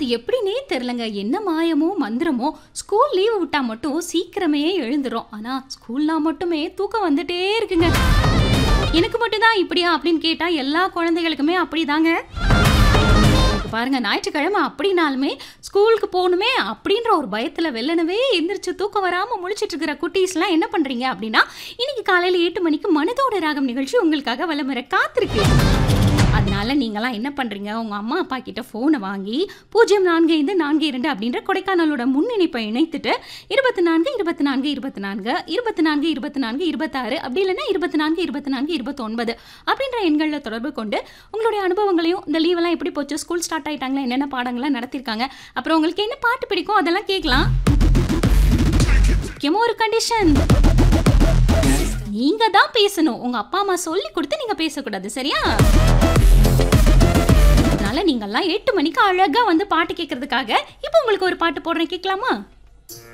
அது எப்படின்னே தெரிலங்க என்ன மாயமோ மந்திரமோ ஸ்கூல் லீவு விட்டா மட்டும் சீக்கிரமே எழுந்துரும் ஆனா ஸ்கூல்னா மட்டுமே தூக்கம் வந்துட்டே இருக்குங்க எனக்கு மட்டும்தான் இப்படியா அப்படின்னு கேட்டா எல்லா குழந்தைகளுக்குமே அப்படிதாங்க இப்ப பாருங்க ஞாயிற்றுக்கிழமை அப்படின்னாலுமே ஸ்கூலுக்கு போகணுமே அப்படின்ற ஒரு பயத்துல வெள்ளனவே எந்திரிச்சு தூக்கம் வராம முழிச்சிட்டு இருக்கிற குட்டீஸ்லாம் என்ன பண்றீங்க அப்படின்னா இன்னைக்கு காலையில எட்டு மணிக்கு மனதோட ராகம் நிகழ்ச்சி உங்களுக்காக வளமுறை காத்திருக்கு அதனால நீங்களாம் என்ன பண்றீங்க உங்க அம்மா அப்பா கிட்ட போனை வாங்கி பூஜ்ஜியம் நான்கு ஐந்து நான்கு இரண்டு அப்படின்ற கொடைக்கானலோட முன்னிணைப்பை இணைத்துட்டு இருபத்தி நான்கு இருபத்தி நான்கு இருபத்தி நான்கு இருபத்தி நான்கு இருபத்தி நான்கு இருபத்தாறு அப்படி இல்லைன்னா இருபத்தி நான்கு இருபத்தி நான்கு இருபத்தொன்பது அப்படின்ற எண்களில் தொடர்பு கொண்டு உங்களுடைய அனுபவங்களையும் இந்த லீவெல்லாம் எப்படி போச்சு ஸ்கூல் ஸ்டார்ட் ஆயிட்டாங்களா என்னென்ன பாடங்கள்லாம் நடத்திருக்காங்க அப்புறம் உங்களுக்கு என்ன பாட்டு பிடிக்கும் அதெல்லாம் கேட்கலாம் முக்கியமாக ஒரு கண்டிஷன் நீங்க தான் பேசணும் உங்க அப்பா அம்மா சொல்லி கொடுத்து நீங்க பேசக்கூடாது சரியா அதனால நீங்கெல்லாம் எட்டு மணிக்கு அழகா வந்து பாட்டு கேட்கறதுக்காக இப்போ உங்களுக்கு ஒரு பாட்டு போடுறேன் கேட்கலாமா